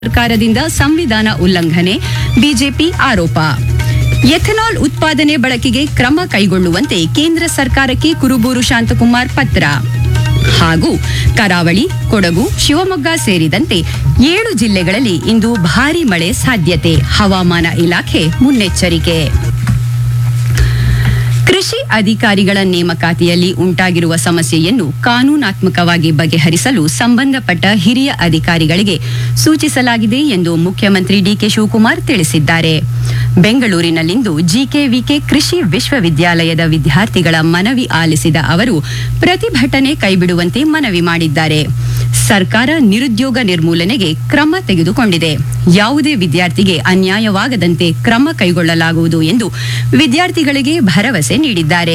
ಸರ್ಕಾರದಿಂದ ಸಂವಿಧಾನ ಉಲ್ಲಂಘನೆ ಬಿಜೆಪಿ ಆರೋಪ ಎಥನಾಲ್ ಉತ್ಪಾದನೆ ಬಳಕೆಗೆ ಕ್ರಮ ಕೈಗೊಳ್ಳುವಂತೆ ಕೇಂದ್ರ ಸರ್ಕಾರಕ್ಕೆ ಕುರುಬೂರು ಶಾಂತಕುಮಾರ್ ಪತ್ರ ಹಾಗೂ ಕರಾವಳಿ ಕೊಡಗು ಶಿವಮೊಗ್ಗ ಸೇರಿದಂತೆ ಏಳು ಜಿಲ್ಲೆಗಳಲ್ಲಿ ಇಂದು ಭಾರೀ ಮಳೆ ಸಾಧ್ಯತೆ ಹವಾಮಾನ ಇಲಾಖೆ ಮುನ್ನೆಚ್ಚರಿಕೆ ಕೃಷಿ ಅಧಿಕಾರಿಗಳ ನೇಮಕಾತಿಯಲ್ಲಿ ಉಂಟಾಗಿರುವ ಸಮಸ್ಯೆಯನ್ನು ಕಾನೂನಾತ್ಮಕವಾಗಿ ಬಗೆಹರಿಸಲು ಸಂಬಂಧಪಟ್ಟ ಹಿರಿಯ ಅಧಿಕಾರಿಗಳಿಗೆ ಸೂಚಿಸಲಾಗಿದೆ ಎಂದು ಮುಖ್ಯಮಂತ್ರಿ ಡಿಕೆ ಶಿವಕುಮಾರ್ ತಿಳಿಸಿದ್ದಾರೆ ಬೆಂಗಳೂರಿನಲ್ಲಿಂದು ಜಿಕೆವಿಕೆ ಕೃಷಿ ವಿಶ್ವವಿದ್ಯಾಲಯದ ವಿದ್ಯಾರ್ಥಿಗಳ ಮನವಿ ಆಲಿಸಿದ ಅವರು ಪ್ರತಿಭಟನೆ ಕೈಬಿಡುವಂತೆ ಮನವಿ ಮಾಡಿದ್ದಾರೆ ಸರ್ಕಾರ ನಿರುದ್ಯೋಗ ನಿರ್ಮೂಲನೆಗೆ ಕ್ರಮ ತೆಗೆದುಕೊಂಡಿದೆ ಯಾವುದೇ ವಿದ್ಯಾರ್ಥಿಗೆ ಅನ್ಯಾಯವಾಗದಂತೆ ಕ್ರಮ ಕೈಗೊಳ್ಳಲಾಗುವುದು ಎಂದು ವಿದ್ಯಾರ್ಥಿಗಳಿಗೆ ಭರವಸೆ ನೀಡಿದ್ದಾರೆ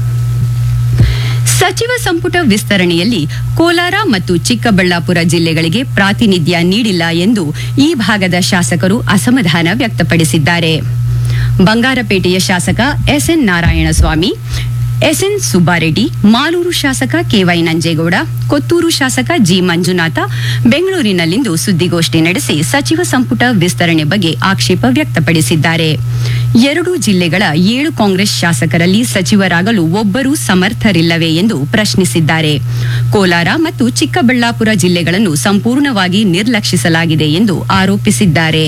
ಸಚಿವ ಸಂಪುಟ ವಿಸ್ತರಣೆಯಲ್ಲಿ ಕೋಲಾರ ಮತ್ತು ಚಿಕ್ಕಬಳ್ಳಾಪುರ ಜಿಲ್ಲೆಗಳಿಗೆ ಪ್ರಾತಿನಿಧ್ಯ ನೀಡಿಲ್ಲ ಎಂದು ಈ ಭಾಗದ ಶಾಸಕರು ಅಸಮಾಧಾನ ವ್ಯಕ್ತಪಡಿಸಿದ್ದಾರೆ ಬಂಗಾರಪೇಟೆಯ ಶಾಸಕ ಎಸ್ಎನ್ ನಾರಾಯಣಸ್ವಾಮಿ ಎಸ್ಎನ್ ಸುಬ್ಬಾರೆಡ್ಡಿ ಮಾಲೂರು ಶಾಸಕ ಕೆವೈ ನಂಜೇಗೌಡ ಕೊತ್ತೂರು ಶಾಸಕ ಜಿ ಮಂಜುನಾಥ ಬೆಂಗಳೂರಿನಲ್ಲಿಂದು ಸುದ್ದಿಗೋಷ್ಠಿ ನಡೆಸಿ ಸಚಿವ ಸಂಪುಟ ವಿಸ್ತರಣೆ ಬಗ್ಗೆ ಆಕ್ಷೇಪ ವ್ಯಕ್ತಪಡಿಸಿದ್ದಾರೆ ಎರಡು ಜಿಲ್ಲೆಗಳ ಏಳು ಕಾಂಗ್ರೆಸ್ ಶಾಸಕರಲ್ಲಿ ಸಚಿವರಾಗಲು ಒಬ್ಬರೂ ಸಮರ್ಥರಿಲ್ಲವೇ ಎಂದು ಪ್ರಶ್ನಿಸಿದ್ದಾರೆ ಕೋಲಾರ ಮತ್ತು ಚಿಕ್ಕಬಳ್ಳಾಪುರ ಜಿಲ್ಲೆಗಳನ್ನು ಸಂಪೂರ್ಣವಾಗಿ ನಿರ್ಲಕ್ಷಿಸಲಾಗಿದೆ ಎಂದು ಆರೋಪಿಸಿದ್ದಾರೆ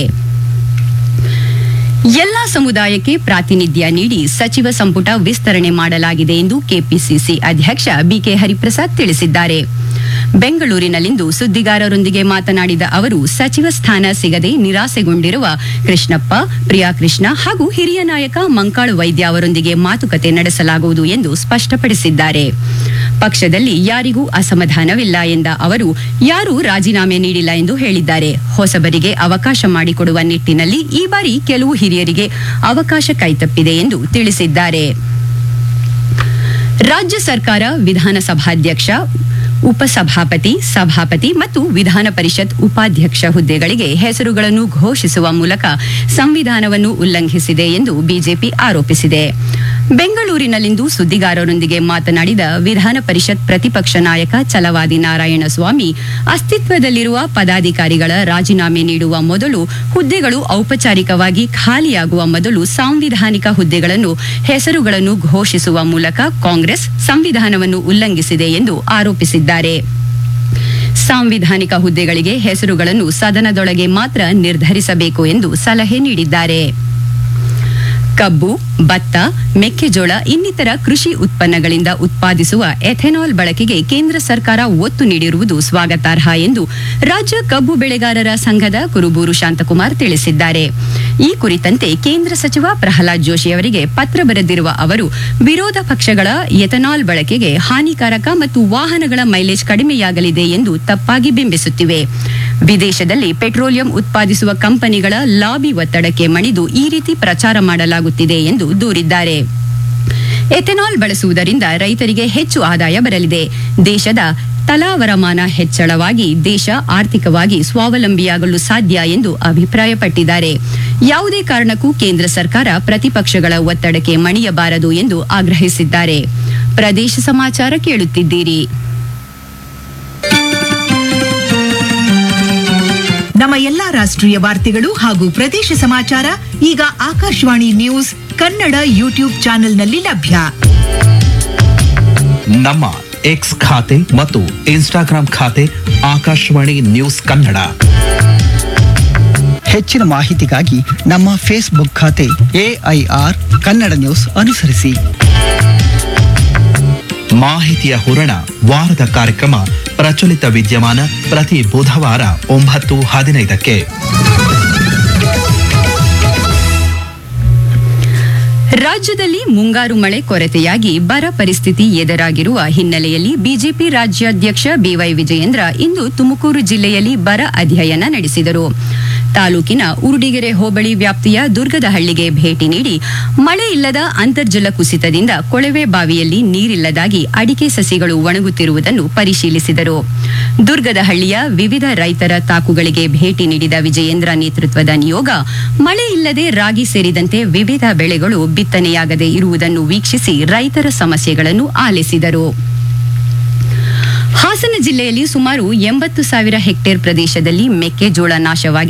ಎಲ್ಲಾ ಸಮುದಾಯಕ್ಕೆ ಪ್ರಾತಿನಿಧ್ಯ ನೀಡಿ ಸಚಿವ ಸಂಪುಟ ವಿಸ್ತರಣೆ ಮಾಡಲಾಗಿದೆ ಎಂದು ಕೆಪಿಸಿಸಿ ಅಧ್ಯಕ್ಷ ಬಿಕೆ ಹರಿಪ್ರಸಾದ್ ತಿಳಿಸಿದ್ದಾರೆ ಬೆಂಗಳೂರಿನಲ್ಲಿಂದು ಸುದ್ದಿಗಾರರೊಂದಿಗೆ ಮಾತನಾಡಿದ ಅವರು ಸಚಿವ ಸ್ಥಾನ ಸಿಗದೆ ನಿರಾಸೆಗೊಂಡಿರುವ ಕೃಷ್ಣಪ್ಪ ಪ್ರಿಯಾಕೃಷ್ಣ ಹಾಗೂ ಹಿರಿಯ ನಾಯಕ ಮಂಕಾಳು ವೈದ್ಯ ಅವರೊಂದಿಗೆ ಮಾತುಕತೆ ನಡೆಸಲಾಗುವುದು ಎಂದು ಸ್ಪಷ್ಟಪಡಿಸಿದ್ದಾರೆ ಪಕ್ಷದಲ್ಲಿ ಯಾರಿಗೂ ಅಸಮಾಧಾನವಿಲ್ಲ ಎಂದ ಅವರು ಯಾರೂ ರಾಜೀನಾಮೆ ನೀಡಿಲ್ಲ ಎಂದು ಹೇಳಿದ್ದಾರೆ ಹೊಸಬರಿಗೆ ಅವಕಾಶ ಮಾಡಿಕೊಡುವ ನಿಟ್ಟಿನಲ್ಲಿ ಈ ಬಾರಿ ಕೆಲವು ಹಿರಿಯರಿಗೆ ಅವಕಾಶ ಕೈತಪ್ಪಿದೆ ಎಂದು ತಿಳಿಸಿದ್ದಾರೆ ರಾಜ್ಯ ಸರ್ಕಾರ ವಿಧಾನಸಭಾಧ್ಯಕ್ಷ ಉಪಸಭಾಪತಿ ಸಭಾಪತಿ ಮತ್ತು ವಿಧಾನ ಪರಿಷತ್ ಉಪಾಧ್ಯಕ್ಷ ಹುದ್ದೆಗಳಿಗೆ ಹೆಸರುಗಳನ್ನು ಘೋಷಿಸುವ ಮೂಲಕ ಸಂವಿಧಾನವನ್ನು ಉಲ್ಲಂಘಿಸಿದೆ ಎಂದು ಬಿಜೆಪಿ ಆರೋಪಿಸಿದೆ ಬೆಂಗಳೂರಿನಲ್ಲಿಂದು ಸುದ್ದಿಗಾರರೊಂದಿಗೆ ಮಾತನಾಡಿದ ವಿಧಾನ ಪರಿಷತ್ ಪ್ರತಿಪಕ್ಷ ನಾಯಕ ಛಲವಾದಿ ನಾರಾಯಣಸ್ವಾಮಿ ಅಸ್ತಿತ್ವದಲ್ಲಿರುವ ಪದಾಧಿಕಾರಿಗಳ ರಾಜೀನಾಮೆ ನೀಡುವ ಮೊದಲು ಹುದ್ದೆಗಳು ಔಪಚಾರಿಕವಾಗಿ ಖಾಲಿಯಾಗುವ ಮೊದಲು ಸಾಂವಿಧಾನಿಕ ಹುದ್ದೆಗಳನ್ನು ಹೆಸರುಗಳನ್ನು ಘೋಷಿಸುವ ಮೂಲಕ ಕಾಂಗ್ರೆಸ್ ಸಂವಿಧಾನವನ್ನು ಉಲ್ಲಂಘಿಸಿದೆ ಎಂದು ಆರೋಪಿಸಿದ್ದಾರೆ ಸಾಂವಿಧಾನಿಕ ಹುದ್ದೆಗಳಿಗೆ ಹೆಸರುಗಳನ್ನು ಸದನದೊಳಗೆ ಮಾತ್ರ ನಿರ್ಧರಿಸಬೇಕು ಎಂದು ಸಲಹೆ ನೀಡಿದ್ದಾರೆ ಕಬ್ಬು ಭತ್ತ ಮೆಕ್ಕೆಜೋಳ ಇನ್ನಿತರ ಕೃಷಿ ಉತ್ಪನ್ನಗಳಿಂದ ಉತ್ಪಾದಿಸುವ ಎಥೆನಾಲ್ ಬಳಕೆಗೆ ಕೇಂದ್ರ ಸರ್ಕಾರ ಒತ್ತು ನೀಡಿರುವುದು ಸ್ವಾಗತಾರ್ಹ ಎಂದು ರಾಜ್ಯ ಕಬ್ಬು ಬೆಳೆಗಾರರ ಸಂಘದ ಕುರುಬೂರು ಶಾಂತಕುಮಾರ್ ತಿಳಿಸಿದ್ದಾರೆ ಈ ಕುರಿತಂತೆ ಕೇಂದ್ರ ಸಚಿವ ಪ್ರಹ್ಲಾದ್ ಜೋಶಿ ಅವರಿಗೆ ಪತ್ರ ಬರೆದಿರುವ ಅವರು ವಿರೋಧ ಪಕ್ಷಗಳ ಎಥನಾಲ್ ಬಳಕೆಗೆ ಹಾನಿಕಾರಕ ಮತ್ತು ವಾಹನಗಳ ಮೈಲೇಜ್ ಕಡಿಮೆಯಾಗಲಿದೆ ಎಂದು ತಪ್ಪಾಗಿ ಬಿಂಬಿಸುತ್ತಿವೆ ವಿದೇಶದಲ್ಲಿ ಪೆಟ್ರೋಲಿಯಂ ಉತ್ಪಾದಿಸುವ ಕಂಪನಿಗಳ ಲಾಬಿ ಒತ್ತಡಕ್ಕೆ ಮಣಿದು ಈ ರೀತಿ ಪ್ರಚಾರ ಮಾಡಲಾಗುತ್ತಿದೆ ಎಂದು ದೂರಿದ್ದಾರೆ ಎಥೆನಾಲ್ ಬಳಸುವುದರಿಂದ ರೈತರಿಗೆ ಹೆಚ್ಚು ಆದಾಯ ಬರಲಿದೆ ದೇಶದ ತಲಾ ವರಮಾನ ಹೆಚ್ಚಳವಾಗಿ ದೇಶ ಆರ್ಥಿಕವಾಗಿ ಸ್ವಾವಲಂಬಿಯಾಗಲು ಸಾಧ್ಯ ಎಂದು ಅಭಿಪ್ರಾಯಪಟ್ಟಿದ್ದಾರೆ ಯಾವುದೇ ಕಾರಣಕ್ಕೂ ಕೇಂದ್ರ ಸರ್ಕಾರ ಪ್ರತಿಪಕ್ಷಗಳ ಒತ್ತಡಕ್ಕೆ ಮಣಿಯಬಾರದು ಎಂದು ಆಗ್ರಹಿಸಿದ್ದಾರೆ ಪ್ರದೇಶ ಸಮಾಚಾರ ಕೇಳುತ್ತಿದ್ದೀರಿ ನಮ್ಮ ಎಲ್ಲಾ ರಾಷ್ಟ್ರೀಯ ವಾರ್ತೆಗಳು ಹಾಗೂ ಪ್ರದೇಶ ಸಮಾಚಾರ ಈಗ ಆಕಾಶವಾಣಿ ನ್ಯೂಸ್ ಕನ್ನಡ ಯೂಟ್ಯೂಬ್ ಚಾನೆಲ್ನಲ್ಲಿ ಲಭ್ಯ ನಮ್ಮ ಎಕ್ಸ್ ಖಾತೆ ಮತ್ತು ಇನ್ಸ್ಟಾಗ್ರಾಂ ಖಾತೆ ಆಕಾಶವಾಣಿ ನ್ಯೂಸ್ ಕನ್ನಡ ಹೆಚ್ಚಿನ ಮಾಹಿತಿಗಾಗಿ ನಮ್ಮ ಫೇಸ್ಬುಕ್ ಖಾತೆ ಎಐಆರ್ ಕನ್ನಡ ನ್ಯೂಸ್ ಅನುಸರಿಸಿ ಮಾಹಿತಿಯ ಹೂರಣ ವಾರದ ಕಾರ್ಯಕ್ರಮ ಪ್ರಚಲಿತ ವಿದ್ಯಮಾನ ಪ್ರತಿ ಬುಧವಾರ ಒಂಬತ್ತು ಹದಿನೈದಕ್ಕೆ ರಾಜ್ಯದಲ್ಲಿ ಮುಂಗಾರು ಮಳೆ ಕೊರತೆಯಾಗಿ ಬರ ಪರಿಸ್ಥಿತಿ ಎದುರಾಗಿರುವ ಹಿನ್ನೆಲೆಯಲ್ಲಿ ಬಿಜೆಪಿ ರಾಜ್ಯಾಧ್ಯಕ್ಷ ಬಿವೈ ವಿಜಯೇಂದ್ರ ಇಂದು ತುಮಕೂರು ಜಿಲ್ಲೆಯಲ್ಲಿ ಬರ ಅಧ್ಯಯನ ನಡೆಸಿದರು ತಾಲೂಕಿನ ಉರುಡಿಗೆರೆ ಹೋಬಳಿ ವ್ಯಾಪ್ತಿಯ ದುರ್ಗದಹಳ್ಳಿಗೆ ಭೇಟಿ ನೀಡಿ ಮಳೆ ಇಲ್ಲದ ಅಂತರ್ಜಲ ಕುಸಿತದಿಂದ ಕೊಳವೆ ಬಾವಿಯಲ್ಲಿ ನೀರಿಲ್ಲದಾಗಿ ಅಡಿಕೆ ಸಸಿಗಳು ಒಣಗುತ್ತಿರುವುದನ್ನು ಪರಿಶೀಲಿಸಿದರು ದುರ್ಗದಹಳ್ಳಿಯ ವಿವಿಧ ರೈತರ ತಾಕುಗಳಿಗೆ ಭೇಟಿ ನೀಡಿದ ವಿಜಯೇಂದ್ರ ನೇತೃತ್ವದ ನಿಯೋಗ ಮಳೆ ಇಲ್ಲದೆ ರಾಗಿ ಸೇರಿದಂತೆ ವಿವಿಧ ಬೆಳೆಗಳು ಬಿತ್ತನೆಯಾಗದೆ ಇರುವುದನ್ನು ವೀಕ್ಷಿಸಿ ರೈತರ ಸಮಸ್ಯೆಗಳನ್ನು ಆಲಿಸಿದರು ಹಾಸನ ಜಿಲ್ಲೆಯಲ್ಲಿ ಸುಮಾರು ಎಂಬತ್ತು ಸಾವಿರ ಹೆಕ್ಟೇರ್ ಪ್ರದೇಶದಲ್ಲಿ ಮೆಕ್ಕೆಜೋಳ ನಾಶವಾಗಿ